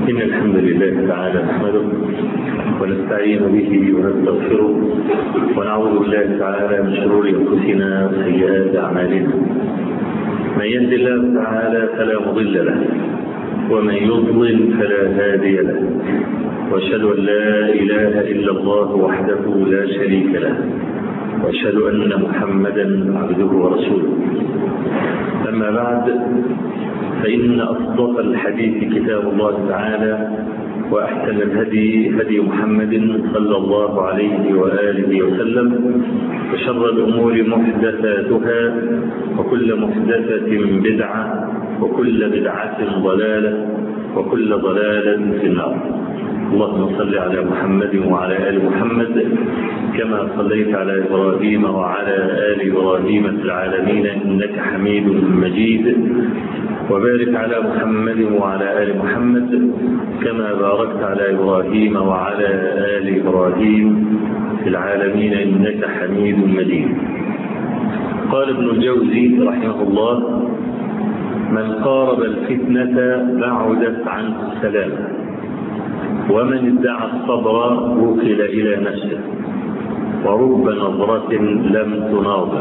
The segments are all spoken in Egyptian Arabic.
إن الحمد لله تعالى نحمده ونستعين به ونستغفره ونعوذ بالله تعالى من شرور أنفسنا وسيئات أعمالنا من يهد الله تعالى فلا مضل له ومن يضلل فلا هادي له واشهد ان لا اله الا الله وحده لا شريك له واشهد ان محمدا عبده ورسوله اما بعد فان اصدق الحديث كتاب الله تعالى واحسن الهدي هدي محمد صلى الله عليه واله وسلم وشر الامور محدثاتها وكل محدثه بدعه وكل بدعه ضلاله وكل ضلاله في النار اللهم صل على محمد وعلى ال محمد كما صليت على ابراهيم وعلى ال ابراهيم في العالمين انك حميد مجيد وبارك على محمد وعلى ال محمد كما باركت على ابراهيم وعلى ال ابراهيم في العالمين انك حميد مجيد قال ابن الجوزي رحمه الله من قارب الفتنه بعدت عنه السلامه ومن ادعى الصبر وكل إلى نفسه ورب نظرة لم تناظر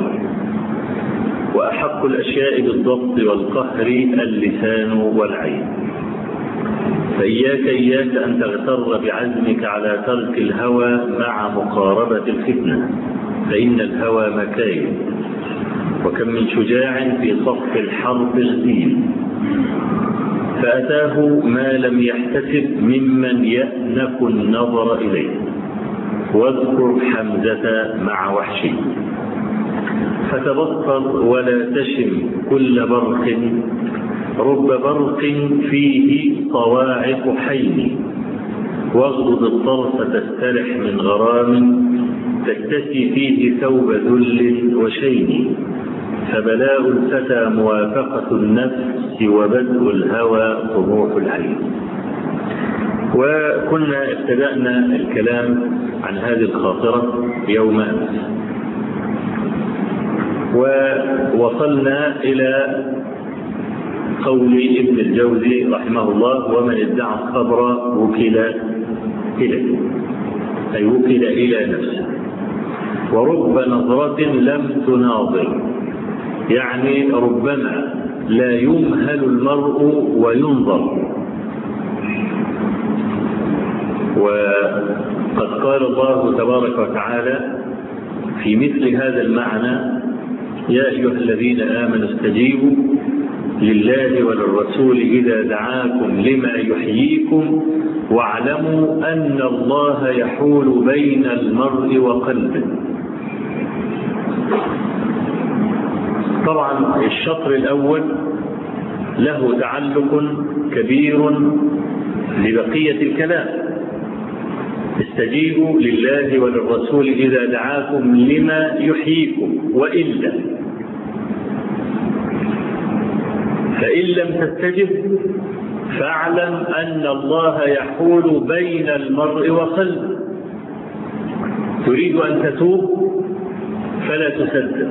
وأحق الأشياء بالضبط والقهر اللسان والعين فإياك إياك أن تغتر بعزمك على ترك الهوى مع مقاربة الفتنة فإن الهوى مكاين وكم من شجاع في صف الحرب غزيل فأتاه ما لم يحتسب ممن يأنف النظر إليه واذكر حمزة مع وحشي فتبصر ولا تشم كل برق رب برق فيه صواعق حين واغضض الطرف تسترح من غرام تكتسي فيه ثوب ذل وشين فبلاء الفتى موافقة النفس وبدء الهوى طموح العين وكنا ابتدأنا الكلام عن هذه الخاطرة يوم أمس ووصلنا إلى قول ابن الجوزي رحمه الله ومن ادعى الصبر وكل إليه أي وكل إلى نفسه ورب نظرة لم تناظر يعني ربما لا يمهل المرء وينظر وقد قال الله تبارك وتعالى في مثل هذا المعنى يا ايها الذين امنوا استجيبوا لله وللرسول اذا دعاكم لما يحييكم واعلموا ان الله يحول بين المرء وقلبه طبعا الشطر الاول له تعلق كبير لبقيه الكلام استجيبوا لله وللرسول اذا دعاكم لما يحييكم والا فان لم تستجب فاعلم ان الله يحول بين المرء وقلبه تريد ان تتوب فلا تسدد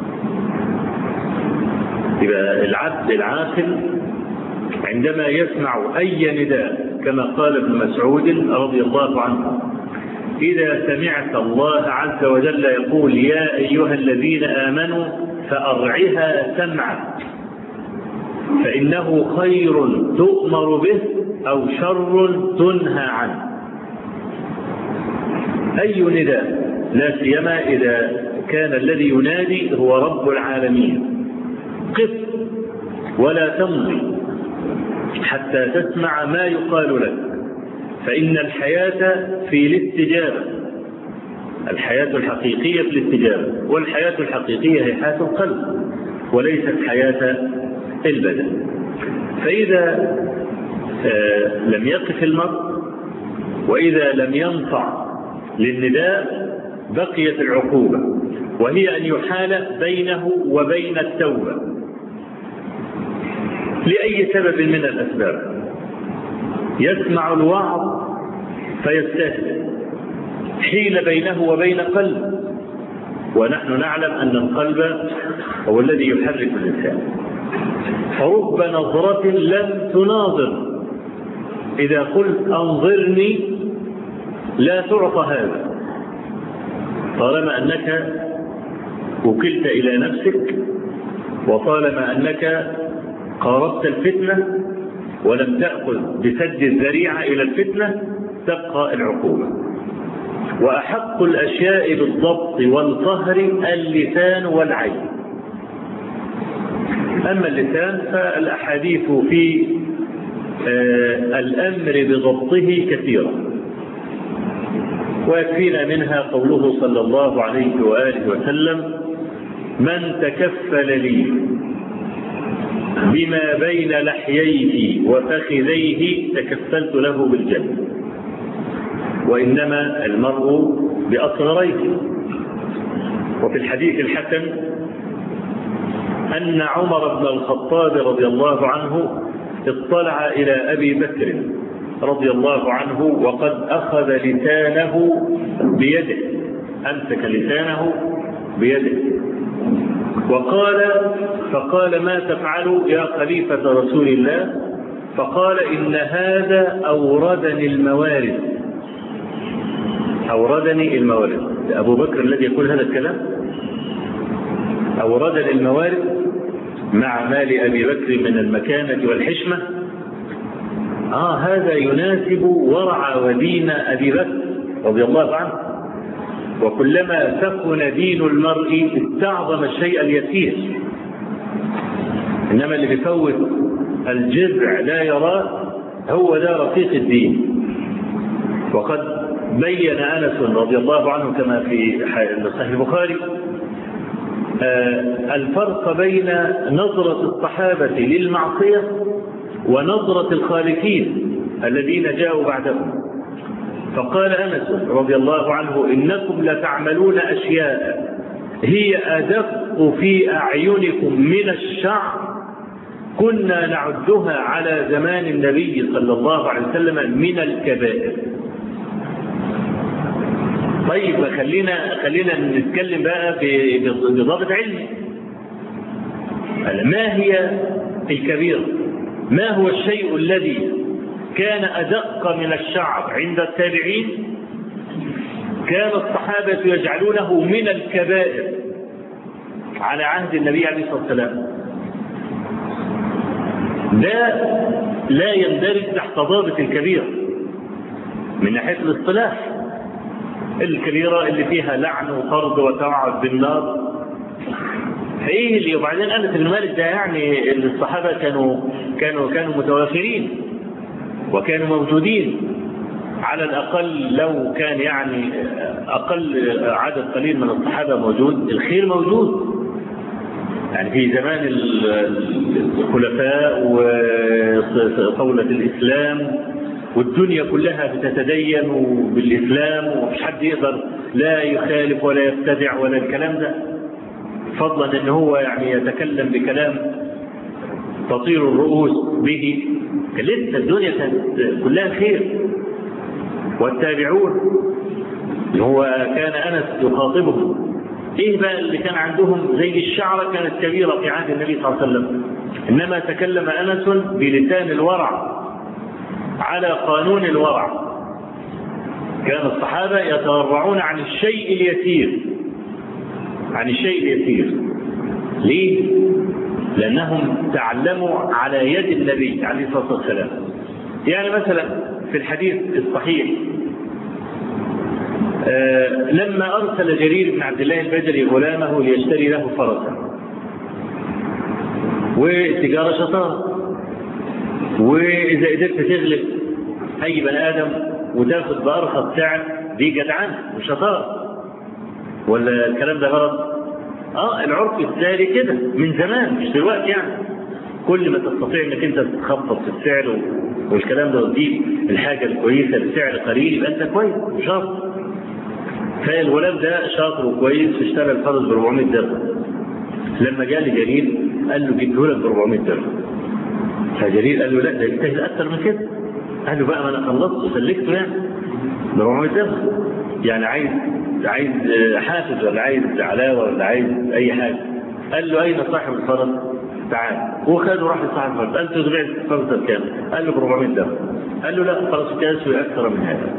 يبقى العبد العاقل عندما يسمع أي نداء كما قال ابن مسعود رضي الله عنه إذا سمعت الله عز وجل يقول يا أيها الذين آمنوا فأرعها سمعك فإنه خير تؤمر به أو شر تنهى عنه أي نداء لا سيما إذا كان الذي ينادي هو رب العالمين قف ولا تمضي حتى تسمع ما يقال لك فإن الحياة في الاستجابة الحياة الحقيقية في الاستجابة والحياة الحقيقية هي حياة القلب وليست حياة البدن فإذا لم يقف المرء وإذا لم ينفع للنداء بقيت العقوبة وهي أن يحال بينه وبين التوبة لأي سبب من الأسباب يسمع الوعظ فيستهزئ حيل بينه وبين قلب ونحن نعلم أن القلب هو الذي يحرك الإنسان فرب نظرة لم تناظر إذا قلت أنظرني لا تعطى هذا طالما أنك وكلت إلى نفسك وطالما أنك قاربت الفتنة ولم تأخذ بسد الذريعة إلى الفتنة تبقى العقوبة وأحق الأشياء بالضبط والقهر اللسان والعين أما اللسان فالأحاديث في الأمر بضبطه كثيرة ويكفينا منها قوله صلى الله عليه وآله وسلم من تكفل لي بما بين لحييه وفخذيه تكفلت له بالجنة وإنما المرء بأصغريه وفي الحديث الحسن أن عمر بن الخطاب رضي الله عنه اطلع إلى أبي بكر رضي الله عنه وقد أخذ لسانه بيده أمسك لسانه بيده وقال فقال ما تفعل يا خليفة رسول الله فقال إن هذا أوردني الموارد أوردني الموارد أبو بكر الذي يقول هذا الكلام أوردني الموارد مع مال أبي بكر من المكانة والحشمة آه هذا يناسب ورع ودين أبي بكر رضي الله عنه وكلما سخن دين المرء استعظم الشيء اليسير إنما اللي بيفوت الجذع لا يراه هو ده رفيق الدين وقد بين أنس رضي الله عنه كما في صحيح البخاري الفرق بين نظرة الصحابة للمعصية ونظرة الخالفين الذين جاءوا بعدهم فقال أنس رضي الله عنه إنكم لتعملون أشياء هي أدق في أعينكم من الشعر كنا نعدها على زمان النبي صلى الله عليه وسلم من الكبائر طيب خلينا خلينا نتكلم بقى بضابط علمي ما هي الكبيرة ما هو الشيء الذي كان أدق من الشعر عند التابعين كان الصحابة يجعلونه من الكبائر على عهد النبي عليه الصلاة والسلام ده لا يندرج تحت ضابط الكبيرة من ناحية الاصطلاح الكبيرة اللي فيها لعن وطرد وتوعد بالنار ايه اللي وبعدين انس بن مالك ده يعني الصحابه كانوا كانوا كانوا متوافرين وكانوا موجودين على الاقل لو كان يعني اقل عدد قليل من الصحابه موجود الخير موجود يعني في زمان الخلفاء وطولة الإسلام والدنيا كلها بتتدين بالإسلام ومفيش حد يقدر لا يخالف ولا يبتدع ولا الكلام ده فضلا ان هو يعني يتكلم بكلام تطير الرؤوس به لسه الدنيا كانت كلها خير والتابعون هو كان انس يخاطبهم ايه بقى اللي كان عندهم زي الشعره كانت كبيره في عهد النبي صلى الله عليه وسلم انما تكلم انس بلسان الورع على قانون الورع كان الصحابه يتورعون عن الشيء اليسير عن الشيء اليسير ليه؟ لأنهم تعلموا على يد النبي عليه الصلاة والسلام يعني مثلا في الحديث الصحيح آه لما أرسل جرير بن عبد الله البجلي غلامه ليشتري له فرسا والتجارة شطارة وإذا قدرت تغلب أي بني آدم وتاخد بأرخص سعر دي جدعان وشطارة ولا الكلام ده غلط؟ اه العرف الساري كده من زمان مش دلوقتي يعني كل ما تستطيع انك انت تخفض في السعر والكلام ده وتجيب الحاجه الكويسه بسعر قليل يبقى انت كويس وشاطر فالغلام ده شاطر وكويس واشترى الفرس ب 400 درهم لما جاء لي جرير قال له جبته لك ب 400 درهم فجرير قال له لا ده يستاهل اكثر من كده قال له بقى ما انا خلصت وسلكته يعني ب 400 درهم يعني عايز عايز حافز ولا عايز علاوه ولا عايز اي حاجه قال له اين صاحب الفرس؟ تعال هو خده راح لصاحب الفرس قال له تبيع الفرس بكام؟ قال له ب 400 درهم قال له لا فرسك يسوي أكثر من هذا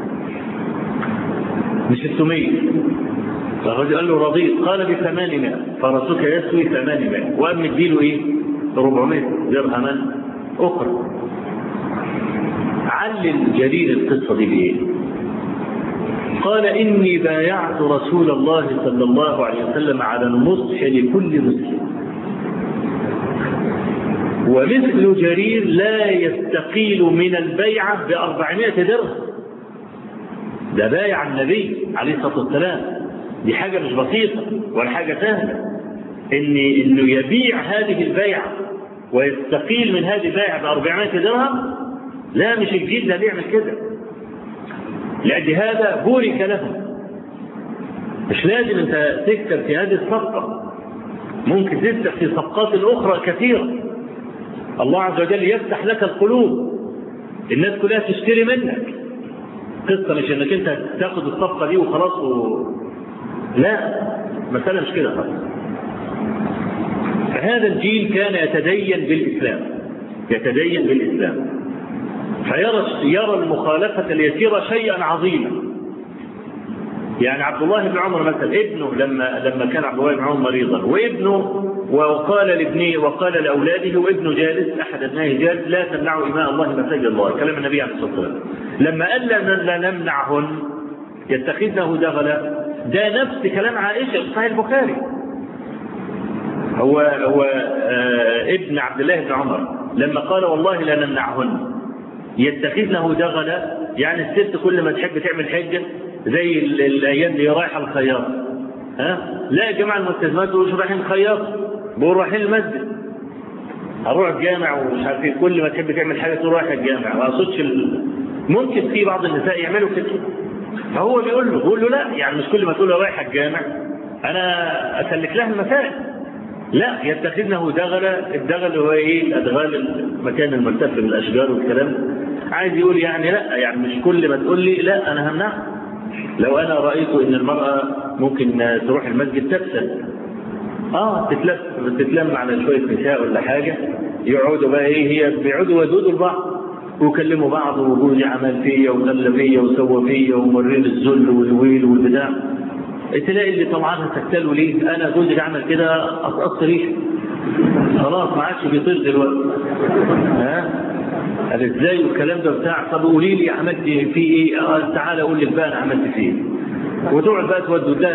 ب 600 فالرجل قال له رضيت قال ب 800 فرسك يسوي 800 وقام مديله ايه؟ 400 درهما أخرى علل جرير القصة دي بإيه؟ قال إني بايعت رسول الله صلى الله عليه وسلم على النصح لكل مسلم ومثل جرير لا يستقيل من البيعة بأربعمائة درهم ده بايع النبي عليه الصلاة والسلام دي حاجة مش بسيطة ولا حاجة سهلة إن إنه يبيع هذه البيعة ويستقيل من هذه البيعة بأربعمائة درهم لا مش الجيل ده بيعمل كده لأجل هذا بورك له مش لازم أنت تكسب في هذه الصفقة ممكن تكسب في صفقات أخرى كثيرة الله عز وجل يفتح لك القلوب الناس كلها تشتري منك قصة مش انك انت تاخد الصفقة دي وخلاص و... لا مسألة مش كده خالص فهذا الجيل كان يتدين بالإسلام يتدين بالإسلام فيرى يرى المخالفة اليسيرة شيئا عظيما يعني عبد الله بن عمر مثلا ابنه لما لما كان عبد الله بن عمر مريضا وابنه وقال لابنه وقال لاولاده وابنه جالس احد ابنائه جالس لا تمنعوا اماء الله مساجد الله كلام النبي عليه الصلاه والسلام لما قال لا نمنعهن يتخذنه دغلا ده نفس كلام عائشه في صحيح البخاري هو هو آه ابن عبد الله بن عمر لما قال والله لا نمنعهن يتخذنه دغلا يعني الست كل ما تحب تعمل حجه زي الايام اللي رايحه الخياط ها لا يا جماعه الملتزمات دول مش رايحين خياط دول رايحين المسجد هروح الجامع ومش عارف ايه كل ما تحب تعمل حاجه تروح رايح الجامع ما اقصدش ال... ممكن في بعض النساء يعملوا كده فهو بيقول له بيقول له لا يعني مش كل ما تقول له رايح الجامع انا اسلك لها المسائل لا يتخذنه دغلا الدغل هو ايه الادغال المكان الملتف بالاشجار والكلام عايز يقول يعني لا يعني مش كل ما تقول لي لا انا همنعها لو انا رايت ان المراه ممكن تروح المسجد تفسد اه تتلف تتلم على شويه نساء ولا حاجه يقعدوا بقى ايه هي بيقعدوا يدودوا لبعض ويكلموا بعض وجوزي عمل فيا وغلى فيا وسوى فيا ومرين الذل والويل والبتاع تلاقي اللي طبعا تكتلوا ليه انا جوزي عمل كده اقص ريشه خلاص ما عادش بيطير دلوقتي ها قال ازاي والكلام ده بتاع طب قولي لي عملت فيه ايه آه تعالى اقول لك بقى انا عملت فيه وتقعد بقى تودوا ده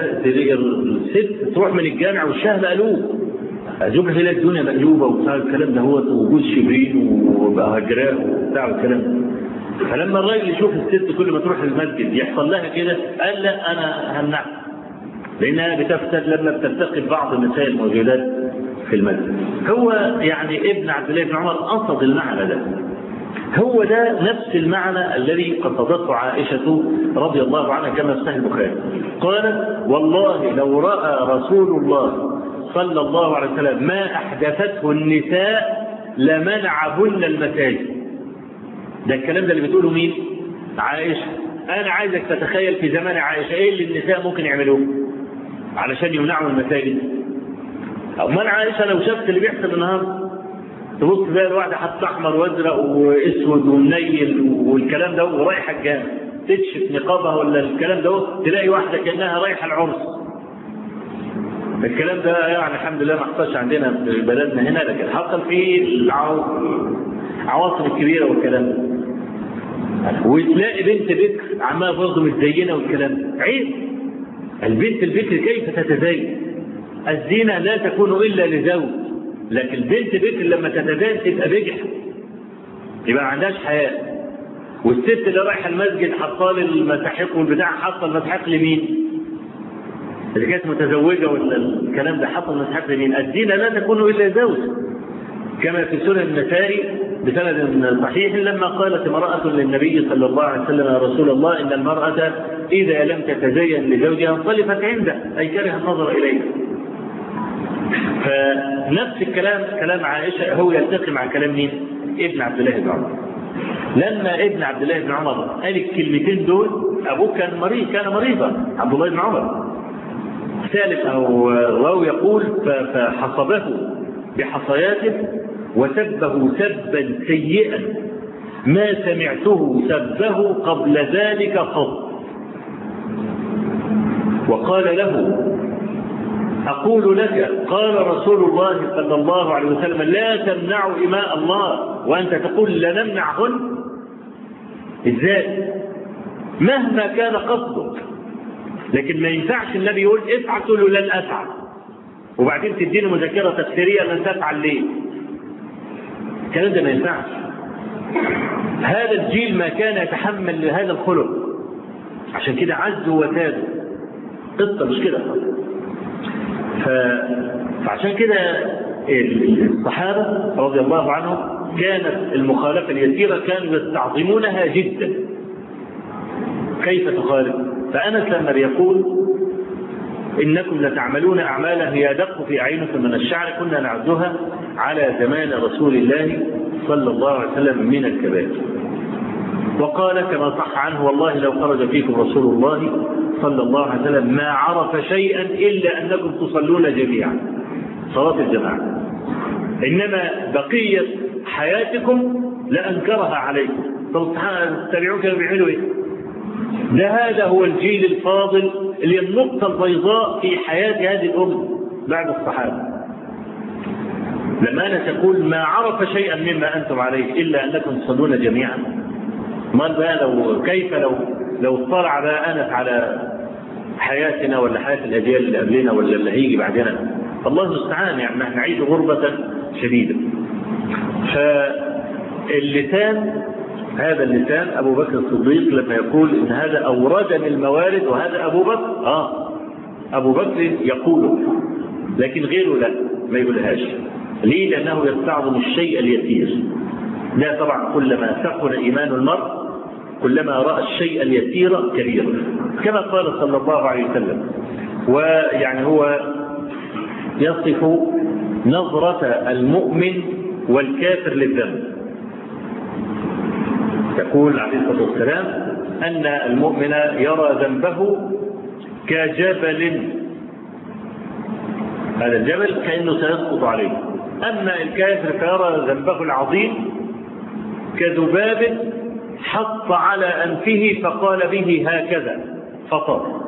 الست تروح من الجامع والشهر قالوه اشوف هنا الدنيا مقلوبه وبتاع الكلام ده هو وجود شبرين وبقى هجراء وبتاع الكلام ده فلما الراجل يشوف الست كل ما تروح المسجد يحصل لها كده قال لا انا همنعها لانها بتفسد لما بتلتقي بعض النساء الموجودات في المسجد هو يعني ابن عبد الله بن عمر قصد المعنى ده هو ده نفس المعنى الذي قصدته عائشة رضي الله عنها كما في صحيح البخاري قالت والله لو رأى رسول الله صلى الله عليه وسلم ما أحدثته النساء لمنعهن المساجد ده الكلام ده اللي بتقوله مين عائشة أنا عايزك تتخيل في زمان عائشة إيه اللي النساء ممكن يعملوه علشان يمنعوا المساجد أمال عائشة لو شافت اللي بيحصل النهارده تبص تلاقي الواحدة حاطة أحمر وأزرق وأسود ومنيل والكلام ده ورايحة الجامع تكشف نقابها ولا الكلام ده تلاقي واحدة كأنها رايحة العرس الكلام ده يعني الحمد لله ما حصلش عندنا في بلدنا هنا لكن حصل في العواصم الكبيرة والكلام ده وتلاقي بنت بكر عمالة برضه متزينة والكلام عيب البنت البكر كيف تتزين الزينة لا تكون إلا لزوج لكن البنت بكر لما تتزين تبقى بجح يبقى ما عندهاش حياة والست اللي رايحة المسجد حاطة المساحيق والبتاع حاطة المساحيق لمين؟ اللي كانت متزوجة ولا الكلام ده حاطة المساحيق لمين؟ الزينة لا تكون إلا زوج كما في سنن النسائي بسند صحيح لما قالت امرأة للنبي صلى الله عليه وسلم يا رسول الله إن المرأة إذا لم تتزين لزوجها انصلفت عنده أي كره النظر إليه فنفس الكلام كلام عائشة هو يلتقي مع كلام مين؟ ابن عبد الله بن عمر لما ابن عبد الله بن عمر قال الكلمتين دول أبوه كان مريض كان مريضا عبد الله بن عمر ثالث أو راوي يقول فحصبه بحصياته وسبه سبا سيئا ما سمعته سبه قبل ذلك قط وقال له أقول لك قال رسول الله صلى الله عليه وسلم لا تمنعوا إماء الله وأنت تقول لنمنعهن إزاي مهما كان قصدك لكن ما ينفعش النبي يقول افعل تقول له لن أفعل وبعدين تديني مذكرة تفسيرية لن تفعل ليه الكلام ده ما ينفعش هذا الجيل ما كان يتحمل هذا الخلق عشان كده عزوا وتابوا قصة مش كده ف... فعشان كده الصحابة رضي الله عنهم كانت المخالفة اليسيرة كانوا يستعظمونها جدا كيف تخالف فأنس لما بيقول إنكم لتعملون أعمالا هي أدق في أعينكم من الشعر كنا نعدها على زمان رسول الله صلى الله عليه وسلم من الكبائر وقال كما صح عنه والله لو خرج فيكم رسول الله صلى الله عليه وسلم ما عرف شيئا إلا أنكم تصلون جميعا صلاة الجماعة إنما بقية حياتكم لأنكرها عليكم طب تتبعون كانوا بيعملوا إيه؟ ده هذا هو الجيل الفاضل اللي النقطة البيضاء في حياة هذه الأمة بعد الصحابة لما أنا تقول ما عرف شيئا مما أنتم عليه إلا أنكم تصلون جميعا ما بقى لو كيف لو لو اطلع بقى أنس على حياتنا ولا حياة الأجيال اللي قبلنا ولا اللي هيجي بعدنا الله المستعان يعني نحن نعيش غربة شديدة فاللسان هذا اللسان أبو بكر الصديق لما يقول إن هذا أوردني الموارد وهذا أبو بكر آه أبو بكر يقوله لكن غيره لا ما يقولهاش ليه لأنه يستعظم الشيء اليسير لا طبعا كلما ثقل إيمان المرء كلما رأى الشيء اليسير كبيرا كما قال صلى الله عليه وسلم ويعني هو يصف نظرة المؤمن والكافر للذنب يقول عليه الصلاة والسلام أن المؤمن يرى ذنبه كجبل هذا الجبل كأنه سيسقط عليه أما الكافر فيرى ذنبه العظيم كذباب حط على أنفه فقال به هكذا فطر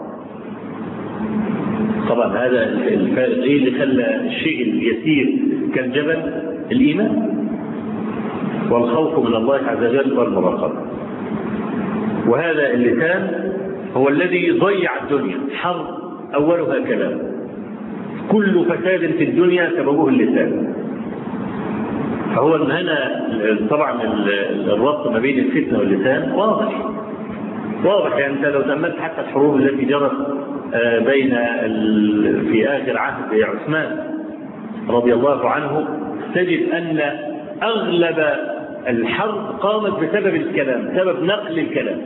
طبعا هذا ايه اللي خلى الشيء اليسير كالجبل الايمان والخوف من الله عز وجل والمراقبه وهذا اللسان هو الذي ضيع الدنيا حرب اولها كلام كل فساد في الدنيا سببه اللسان فهو هنا طبعا الربط ما بين الفتنه واللسان واضح واضح يعني انت لو تاملت حتى الحروب التي جرت بين في اخر عهد عثمان رضي الله عنه تجد ان اغلب الحرب قامت بسبب الكلام سبب نقل الكلام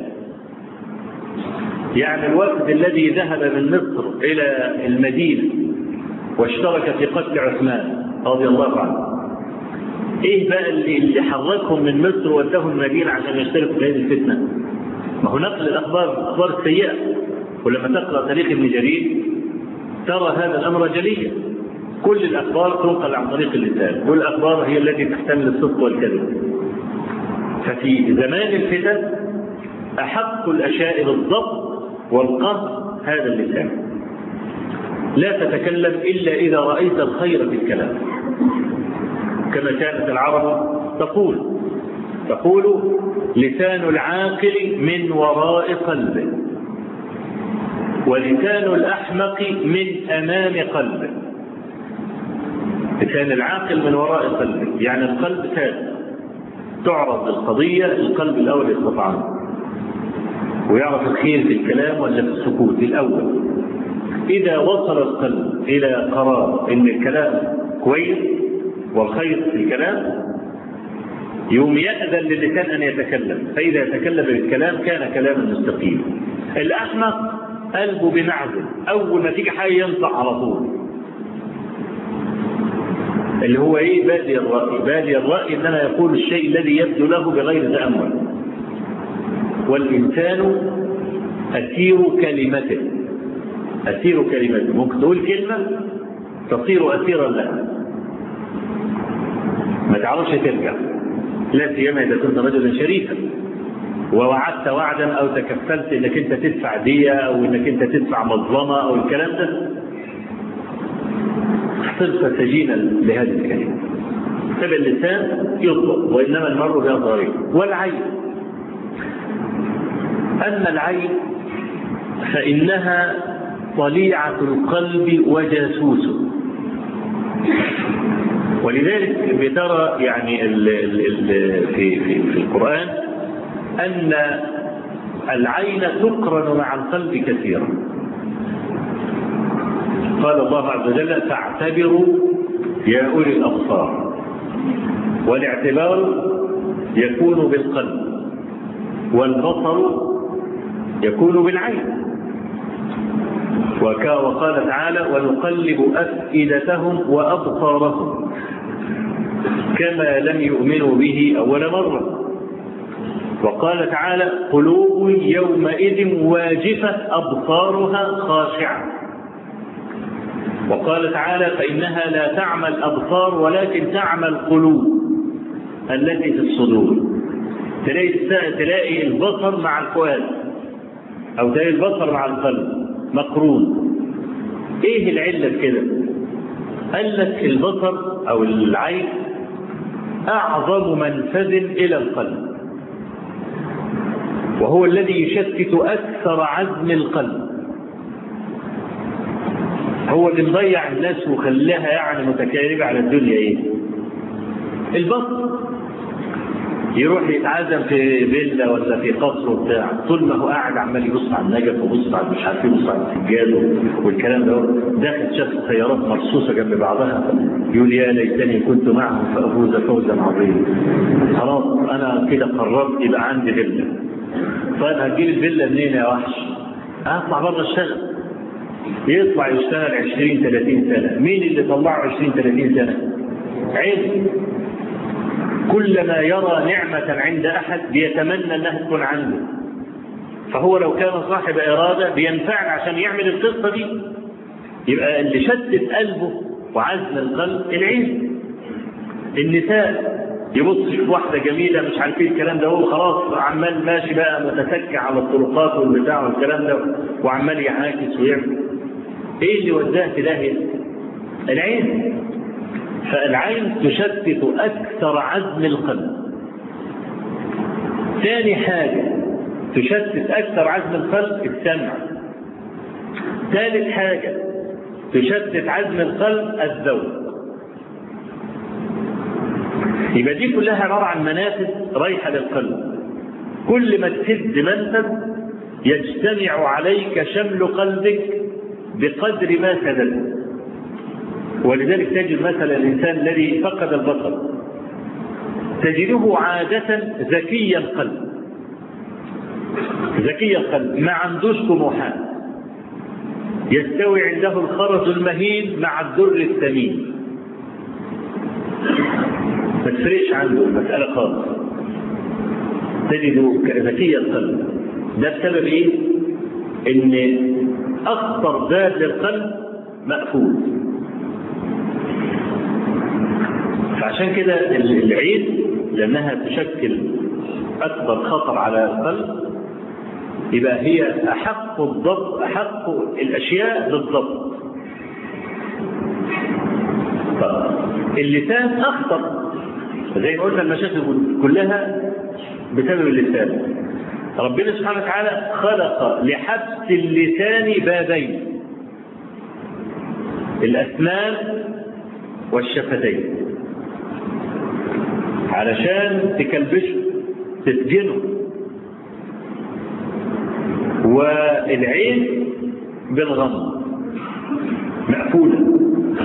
يعني الوفد الذي ذهب من مصر الى المدينه واشترك في قتل عثمان رضي الله عنه ايه بقى اللي, اللي حركهم من مصر ووداهم المدينه عشان يشتركوا في هذه الفتنه ما هو نقل الاخبار الاخبار السيئه ولما تقرا تاريخ ابن جرير ترى هذا الامر جليا كل الاخبار تنقل عن طريق اللسان والاخبار هي التي تحتمل الصدق والكذب ففي زمان الفتن احق الاشياء بالضبط والقهر هذا اللسان لا تتكلم الا اذا رايت الخير في الكلام كما كانت العرب تقول تقول لسان العاقل من وراء قلبه ولسان الأحمق من أمام قلبه لسان العاقل من وراء قلبه يعني القلب ثابت تعرض القضية القلب الأول يستطعم ويعرف الخير في الكلام ولا في السكوت الأول إذا وصل القلب إلى قرار إن الكلام كويس والخير في الكلام يوم يأذن للسان أن يتكلم فإذا تكلم بالكلام كان كلاما مستقيما الأحمق قلبه بمعزل أول ما تيجي حاجة ينطق على طول اللي هو ايه بادي الرأي بادي الرأي انما يقول الشيء الذي يبدو له بغير تأمل والإنسان أسير كلمته أسير كلمته ممكن تقول كلمة تصير أسيرا لها ما تعرفش ترجع لا سيما اذا كنت رجلا شريفا ووعدت وعدا او تكفلت انك انت تدفع دية او انك انت تدفع مظلمة او الكلام ده صرت سجينا لهذه الكلمة تبع اللسان يطلق وانما المرء بأظهره والعين اما العين فانها طليعة القلب وجاسوسه ولذلك بترى يعني ال ال ال في, في, في القرآن أن العين تقرن مع القلب كثيرا قال الله عز وجل فاعتبروا يا أولي الأبصار والاعتبار يكون بالقلب والبصر يكون بالعين وقال تعالى ونقلب أفئدتهم وأبصارهم كما لم يؤمنوا به أول مرة وقال تعالى قلوب يومئذ واجفة أبصارها خاشعة وقال تعالى فإنها لا تعمى الأبصار ولكن تعمى القلوب التي في الصدور تلاقي تلاقي البصر مع الفؤاد أو تلاقي البصر مع القلب مقرون إيه العلة في كده؟ قال لك البصر أو العين أعظم منفذ إلى القلب وهو الذي يشتت أكثر عزم القلب هو اللي مضيع الناس وخلاها يعني متكالبة على الدنيا ايه البصر يروح يتعزم في فيلا ولا في قصر وبتاع طول ما هو قاعد عمال يبص على النجف ويبص على مش عارف يبص على السجاد والكلام ده داخل شاف سيارات مرصوصه جنب بعضها يقول يا ليتني كنت معهم فافوز فوزا عظيما خلاص انا كده قررت يبقى عندي فيلا طيب هتجيب الفيلا منين يا وحش؟ اطلع بره اشتغل يطلع يشتغل 20 30 سنه مين اللي طلعه 20 30 سنه؟ عين كلما يرى نعمة عند أحد بيتمنى أنها تكون عنده فهو لو كان صاحب إرادة بينفعل عشان يعمل القصة دي يبقى اللي شتت قلبه وعزم القلب العين النساء يبص يشوف واحدة جميلة مش عارف ايه الكلام ده هو خلاص عمال ماشي بقى متسكع على الطرقات والبتاع والكلام ده وعمال يعاكس ويعمل ايه اللي وداه في داهية؟ العين فالعين تشتت أكثر عزم القلب ثاني حاجة تشتت أكثر عزم القلب السمع ثالث حاجة تشتت عزم القلب الذوق يبقى دي كلها عبارة عن منافذ رايحة للقلب كل ما تسد منفذ يجتمع عليك شمل قلبك بقدر ما سددت ولذلك تجد مثلا الإنسان الذي فقد البصر تجده عادة ذكي القلب ذكي القلب ما عندوش طموحات يستوي عنده الخرز المهين مع الدر الثمين ما تفرقش عنده المسألة خالص تجده ذكي القلب ده بسبب ايه؟ ان اخطر ذات للقلب مقفول فعشان كده العين لانها تشكل اكبر خطر على القلب يبقى هي احق الضبط احق الاشياء بالضبط اللسان اخطر زي ما قلنا المشاكل كلها بسبب اللسان ربنا سبحانه وتعالى خلق لحبس اللسان بابين الاسنان والشفتين علشان تكلبشه تسجنه والعين بالغم مقفولة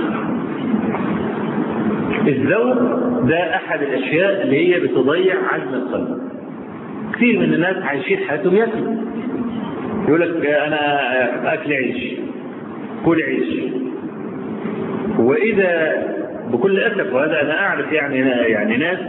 الذوق ده أحد الأشياء اللي هي بتضيع عزم القلب كثير من الناس عايشين حياتهم ياكلوا يقول لك أنا أكل عيش كل عيش وإذا بكل اسف وهذا انا اعرف يعني يعني ناس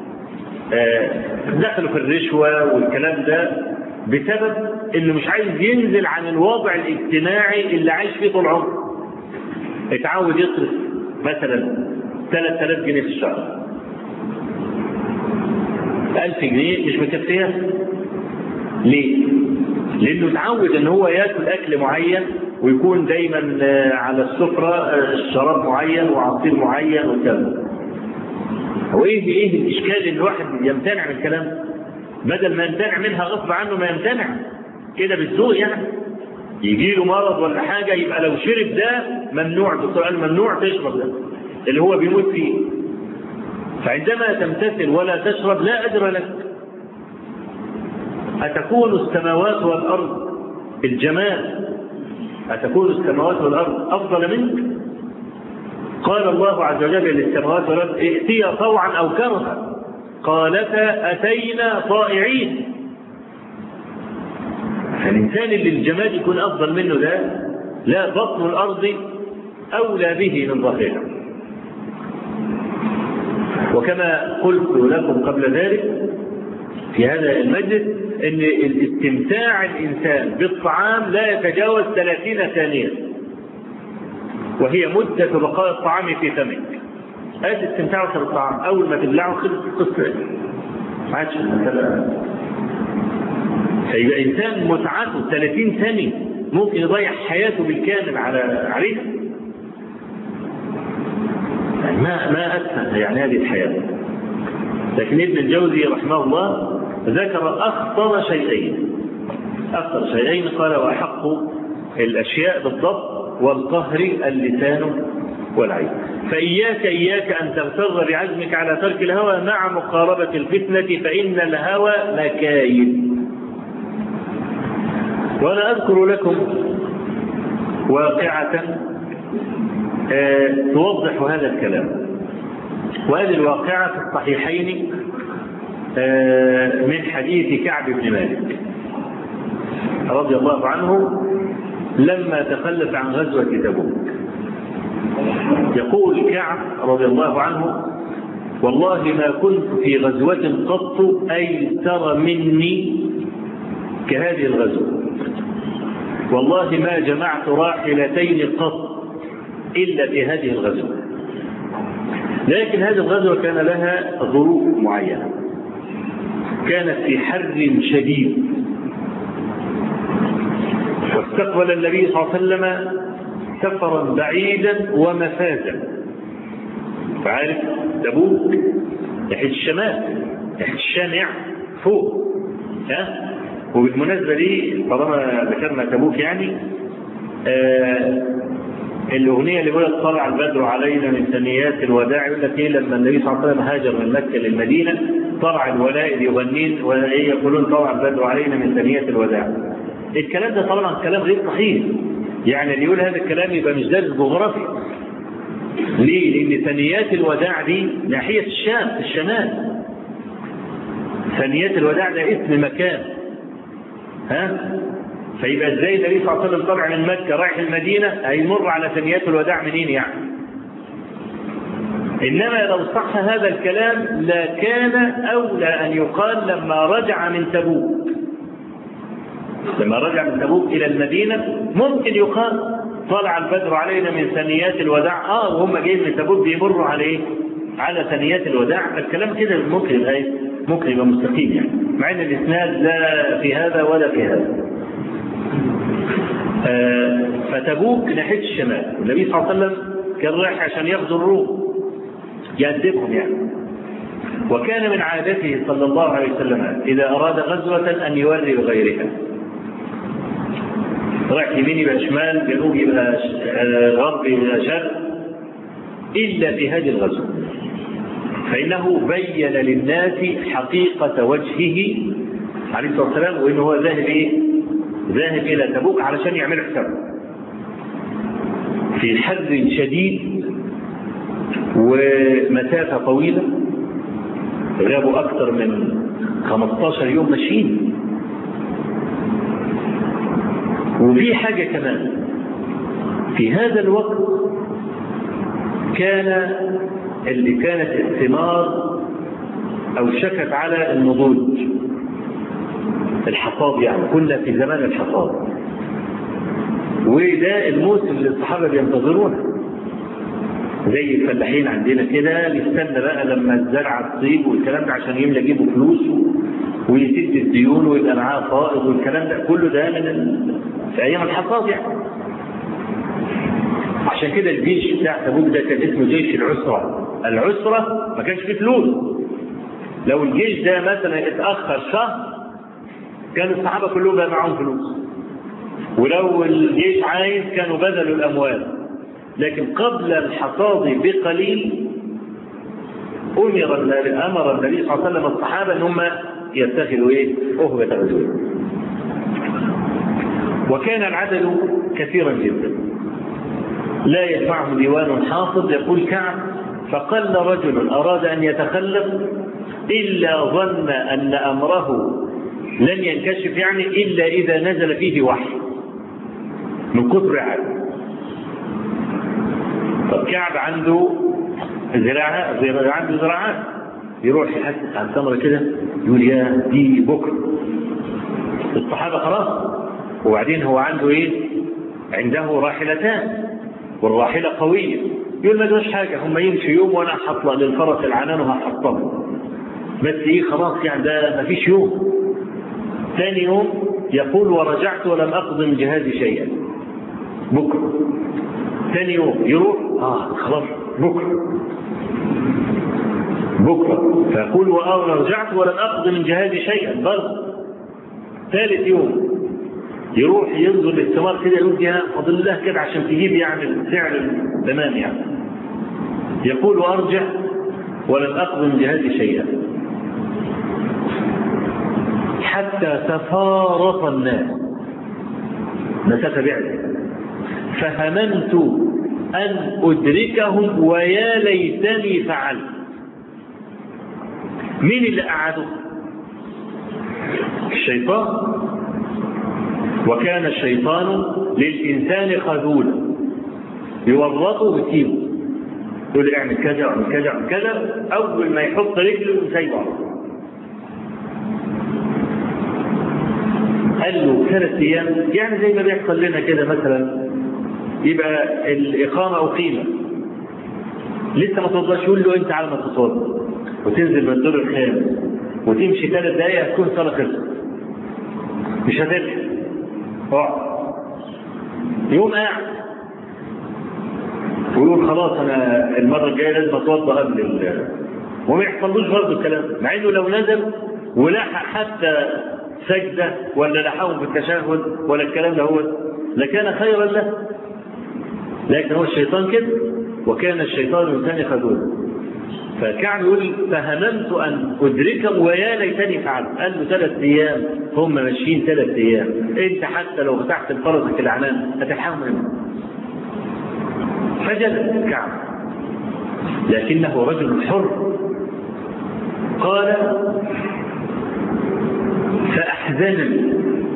دخلوا في الرشوه والكلام ده بسبب انه مش عايز ينزل عن الوضع الاجتماعي اللي عايش فيه طول عمره. اتعود يصرف مثلا 3000 جنيه في الشهر. ألف جنيه مش مكفية ليه؟ لأنه اتعود إن هو ياكل أكل معين ويكون دايما على السفرة شراب معين وعصير معين وكذا. هو إيه إيه الإشكال إن الواحد يمتنع من الكلام؟ بدل ما يمتنع منها غصب عنه ما يمتنع كده بالذوق يعني يجي له مرض ولا حاجة يبقى لو شرب ده ممنوع الدكتور قال ممنوع تشرب ده اللي هو بيموت فيه فعندما تمتثل ولا تشرب لا أجر لك أتكون السماوات والأرض بالجمال أتكون السماوات والأرض أفضل منك قال الله عز وجل للسماوات والأرض ائتيا طوعا أو كرها قالتا أتينا طائعين فالإنسان اللي الجمال يكون أفضل منه ده لا بطن الأرض أولى به من ظهرها وكما قلت لكم قبل ذلك في هذا المجلس ان الاستمتاع الانسان بالطعام لا يتجاوز 30 ثانيه وهي مدة بقاء الطعام في فمك هذا استمتاعك بالطعام اول ما تبلعه خلص القصه ما عادش المساله فيبقى انسان متعته 30 ثانيه ممكن يضيع حياته بالكامل على عليها ما ما اسهل يعني هذه الحياه لكن ابن الجوزي رحمه الله ذكر اخطر شيئين اخطر شيئين قال واحق الاشياء بالضبط والقهر اللسان والعين فاياك اياك ان تغتر بعزمك على ترك الهوى مع مقاربه الفتنه فان الهوى مكايد وانا اذكر لكم واقعه توضح هذا الكلام وهذه الواقعة في الصحيحين من حديث كعب بن مالك رضي الله عنه لما تخلف عن غزوة تبوك يقول كعب رضي الله عنه والله ما كنت في غزوة قط أيسر مني كهذه الغزوة والله ما جمعت راحلتين قط إلا في هذه الغزوة لكن هذه الغزوة كان لها ظروف معينة كانت في حر شديد واستقبل النبي صلى الله عليه وسلم سفرا بعيدا ومفازا فعارف تبوك ناحية الشمال ناحية الشام يعني فوق ها وبالمناسبة دي طالما ذكرنا تبوك يعني آه الاغنيه اللي بيقول طلع البدر علينا من ثنيات الوداع يقول لك ايه لما النبي صلى الله عليه وسلم هاجر من مكه للمدينه طلع الولائد يغنين وايه يقولون طلع البدر علينا من ثنيات الوداع. الكلام ده طبعا كلام غير صحيح. يعني اللي يقول هذا الكلام يبقى مش دارس جغرافي. ليه؟ لان ثنيات الوداع دي ناحيه الشام في الشمال. ثنيات الوداع ده اسم مكان. ها؟ فيبقى ازاي النبي صلى الله عليه وسلم طالع من مكه رايح المدينه هيمر على ثنيات الوداع منين يعني؟ انما لو صح هذا الكلام لكان اولى ان يقال لما رجع من تبوك. لما رجع من تبوك الى المدينه ممكن يقال طلع البدر علينا من ثنيات الوداع اه وهم جايين من تبوك بيمروا على ايه؟ على ثنيات الوداع فالكلام كده ممكن يبقى ممكن يبقى مستقيم يعني مع ان الاسناد لا في هذا ولا في هذا. آه فتبوك ناحيه الشمال والنبي صلى الله عليه وسلم كان رايح عشان يغزو الروم يأدبهم يعني وكان من عادته صلى الله عليه وسلم اذا اراد غزوه ان يوري غيرها رايح يمين يبقى شمال جنوب يبقى غرب يبقى شرق الا في هذه الغزوه فانه بين للناس حقيقه وجهه عليه الصلاه والسلام وانه هو ذاهب ايه؟ ذاهب الى تبوك علشان يعملوا حساب في حر شديد ومسافه طويله غابوا اكثر من 15 يوم ماشيين وفي حاجه كمان في هذا الوقت كان اللي كانت الثمار او شكت على النضوج الحصاد يعني كنا في زمان الحصاد وده الموسم اللي الصحابه بينتظرونه زي الفلاحين عندنا كده بيستنى بقى لما الزرعه تصيب والكلام ده عشان يملى جيبه فلوس ويسد الديون ويبقى معاه فائض والكلام ده كله ده من ال... في ايام الحصاد يعني عشان كده الجيش بتاع تبوك ده كان اسمه جيش العسرة العسرة ما كانش فيه فلوس لو الجيش ده مثلا اتأخر شهر كان الصحابة كلهم بقى معاهم فلوس ولو الجيش عايز كانوا بذلوا الأموال لكن قبل الحصاد بقليل أمر أمر النبي صلى الله عليه وسلم الصحابة أن هم يتخذوا إيه؟ أهبة غزوة وكان العدد كثيرا جدا لا يدفعه ديوان حافظ يقول كعب فقل رجل أراد أن يتخلف إلا ظن أن أمره لن ينكشف يعني إلا إذا نزل فيه وحي من كثر عدد طب كعب عنده زراعات عنده زراعات يروح يحسس عن ثمرة كده يقول يا دي بكرة الصحابة خلاص وبعدين هو عنده ايه عنده راحلتان والراحلة قوية يقول ما دوش حاجة هم يمشي يوم وانا هطلع للفرس العنان وهحطمه بس ايه خلاص يعني ده ما فيش يوم ثاني يوم يقول ورجعت ولم اقض من جهازي شيئا بكرة ثاني يوم يروح اه خلاص بكرة بكرة فيقول وأنا رجعت ولم أقض من جهازي شيئا برضه ثالث يوم يروح ينظر للثمار كده يقول يا فضل الله كده عشان تجيب يعني السعر تمام يعني يقول وارجع ولم اقض من جهازي شيئا حتى تفارق الناس مسافه بعد فهممت ان ادركهم ويا ليتني فعلت مين اللي قعده الشيطان وكان الشيطان للإنسان خذولا يورطه ويسيبه يقول اعمل كذا اعمل كذا اعمل كذا أول ما يحط رجله يسيبه قال له ثلاث أيام يعني زي ما بيحصل لنا كده مثلا يبقى الإقامة أقيمت لسه ما توضاش يقول له أنت على ما تصلي وتنزل من الدور الخامس وتمشي ثلاث دقايق هتكون صلاة خلصت مش هتلحق اقعد يقوم قاعد ويقول خلاص انا المره الجايه لازم اتوضا قبل ال وما يحصلوش برضه الكلام مع انه لو نزل ولحق حتى سجده ولا لحقهم في التشهد ولا الكلام ده هو لكان خيرا له لكن هو الشيطان كده وكان الشيطان انسان خذولا فكعب يقول فهممت ان ادركهم ويا ليتني فعلت قال له ثلاث ايام هم ماشيين ثلاث ايام انت حتى لو فتحت فرسك العنان هتلحقهم امتى فجلس كعب لكنه رجل حر قال فاحزنني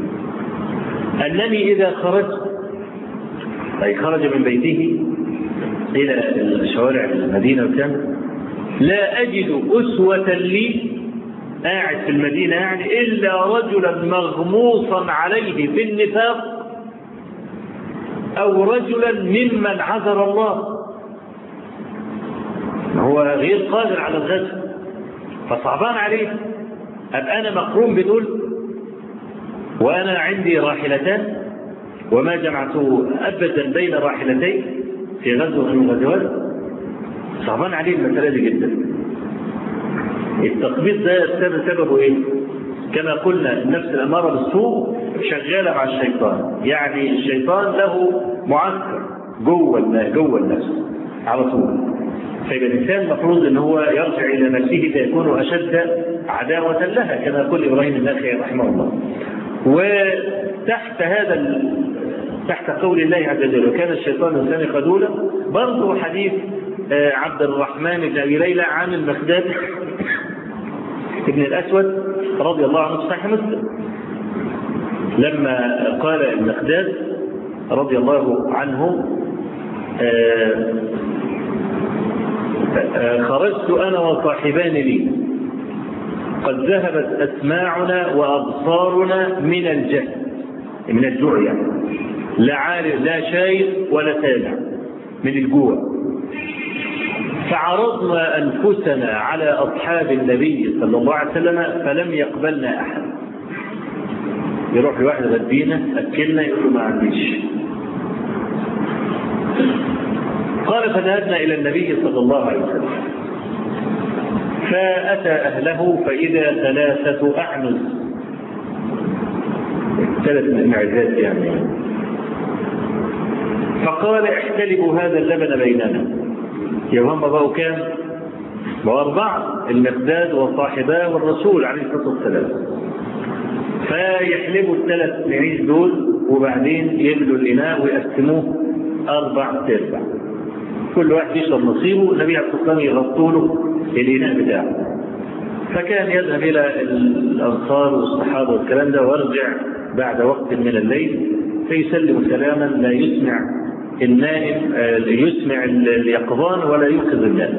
انني اذا خرجت اي خرج من بيته الى شوارع المدينه وكان لا أجد أسوة لي قاعد في المدينة يعني إلا رجلا مغموصا عليه في النفاق أو رجلا ممن عذر الله هو غير قادر على الغزو فصعبان عليه أبقى أنا مقروم بدول وأنا عندي راحلتان وما جمعت أبدا بين راحلتين في غزوة من الغزوات صعبان عليه المسألة دي جدا التقبيض ده سببه ايه؟ كما قلنا النفس الأمارة بالسوء شغالة مع الشيطان يعني الشيطان له معسكر جوه جوه النفس على طول فيبقى الإنسان المفروض أن هو يرجع إلى نفسه فيكون أشد عداوة لها كما يقول إبراهيم النخعي رحمه الله وتحت هذا تحت قول الله عز وجل وكان الشيطان إنسان خذولا برضه حديث عبد الرحمن بن ابي ليلى عن المقداد ابن الاسود رضي الله عنه في صحيح مسلم لما قال المقداد رضي الله عنه خرجت انا وصاحبان لي قد ذهبت اسماعنا وابصارنا من الجهل من الجوع يعني لا عارف لا شايف ولا سامع من الجوع فعرضنا أنفسنا على أصحاب النبي صلى الله عليه وسلم فلم يقبلنا أحد يروح لواحد غدينا أكلنا يقول له ما عنديش قال فذهبنا إلى النبي صلى الله عليه وسلم فأتى أهله فإذا ثلاثة أعنز ثلاث معزات يعني فقال احتلبوا هذا اللبن بيننا يا هم بقوا كام؟ بقوا أربعة المقداد وصاحباه والرسول عليه الصلاة والسلام فيحلبوا الثلاث معيش دول وبعدين يملوا الإناء ويقسموه أربع تربع كل واحد يشرب نصيبه النبي عليه الصلاة والسلام يغطوا له الإناء بتاعه فكان يذهب إلى الأنصار والصحابة والكلام ده ويرجع بعد وقت من الليل فيسلم سلاما لا يسمع النائم يسمع اليقظان ولا يوقظ النائم